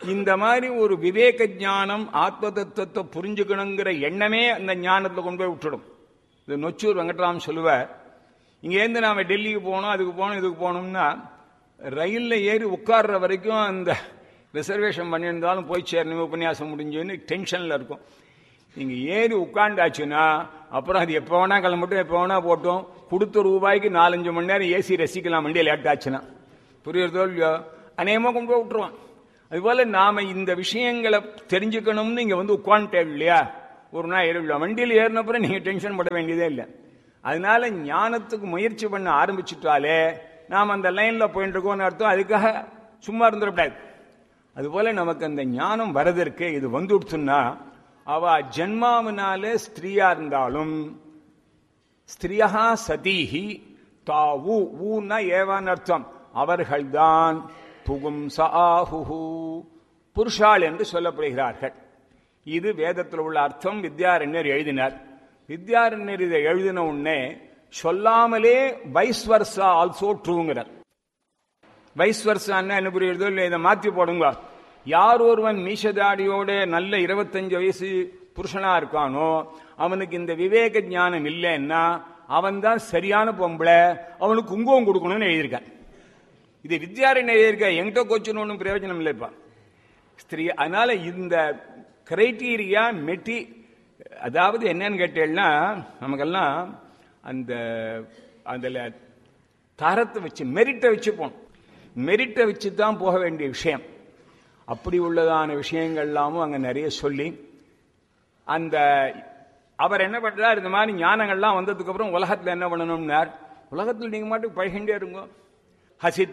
இந்த மாதிரி ஒரு விவேக ஞானம் ஆத்ம தத்துவத்தை புரிஞ்சுக்கணுங்கிற எண்ணமே அந்த ஞானத்தை கொண்டு போய் விட்டுடும் இது நொச்சூர் வெங்கட்ராம் சொல்லுவார் இங்கேருந்து நாம டெல்லிக்கு போகணும் அதுக்கு போகணும் இதுக்கு போகணும்னா ரயில்ல ஏறி உட்கார்ற வரைக்கும் அந்த ரிசர்வேஷன் பண்ணியிருந்தாலும் போய் சேரணும் உபன்யாசம் முடிஞ்சுன்னு டென்ஷன்ல இருக்கும் நீங்க ஏறி உட்காண்டாச்சுன்னா அப்புறம் அது எப்போ வேணா கிளம்பட்டும் எப்போ வேணா போட்டோம் கொடுத்த ரூபாய்க்கு நாலஞ்சு மணி நேரம் ஏசி ரசிக்கலாம் வண்டியை லேட் ஆச்சுன்னா புரியுறதோ இல்லையோ அநேகமாக கொண்டு போய் விட்டுருவான் அதுபோல நாம இந்த விஷயங்களை தெரிஞ்சுக்கணும்னு இங்க வந்து உட்காந்துட்டேன் இல்லையா ஒரு நாள் ஏறிவிடல வண்டியில் ஏறினப்புறம் நீங்க டென்ஷன் பட வேண்டியதே இல்லை அதனால ஞானத்துக்கு முயற்சி பண்ண ஆரம்பிச்சுட்டாலே நாம் அந்த லைன்ல போயிட்டு இருக்கோம்னு அர்த்தம் அதுக்காக சும்மா இருந்துடக்கூடாது அதுபோல நமக்கு அந்த ஞானம் வரதற்கு இது வந்துடுச்சுன்னா அவ ஜென்மாவினாலே ஸ்திரீயா இருந்தாலும் ஸ்திரியா சதீஹி தாவு ஊன்னா ஏவான் அர்த்தம் அவர்கள்தான் புகும் சாஹுஹு புருஷாள் என்று சொல்லப்படுகிறார்கள் இது வேதத்தில் உள்ள அர்த்தம் வித்யாரண்யர் எழுதினார் வித்யாரண்யர் இதை எழுதின உடனே சொல்லாமலே வைஸ் வர்சா ஆல்சோ ட்ரூங்கிறார் வைஸ் வர்சான்னா என்ன புரியுறதோ இல்லை இதை மாற்றி போடுங்க யார் ஒருவன் மீசதாடியோட நல்ல இருபத்தஞ்சு வயசு புருஷனா இருக்கானோ அவனுக்கு இந்த விவேக ஞானம் இல்லைன்னா அவன் தான் சரியான பொம்பளை அவனுக்கு குங்குமம் கொடுக்கணும்னு எழுதியிருக்கான் இது வித்யாரண்யர் எழுதியிருக்க என்கிட்ட கோச்சுன்னு ஒன்றும் பிரயோஜனம் இல்லைப்பா ஸ்திரீ அதனால இந்த கிரைட்டீரியா மெட்டி அதாவது என்னன்னு கேட்டேன்னா நமக்கெல்லாம் அந்த அதில் தரத்தை வச்சு மெரிட்டை வச்சு போகணும் மெரிட்டை வச்சு தான் போக வேண்டிய விஷயம் அப்படி உள்ளதான விஷயங்கள்லாமும் அங்கே நிறைய சொல்லி அந்த அவர் என்ன பண்றார் இந்த மாதிரி ஞானங்கள்லாம் வந்ததுக்கு அப்புறம் உலகத்தில் என்ன பண்ணணும்னார் உலகத்தில் நீங்க மாட்டுக்கு பழகின்றே இருங்க ஹசித்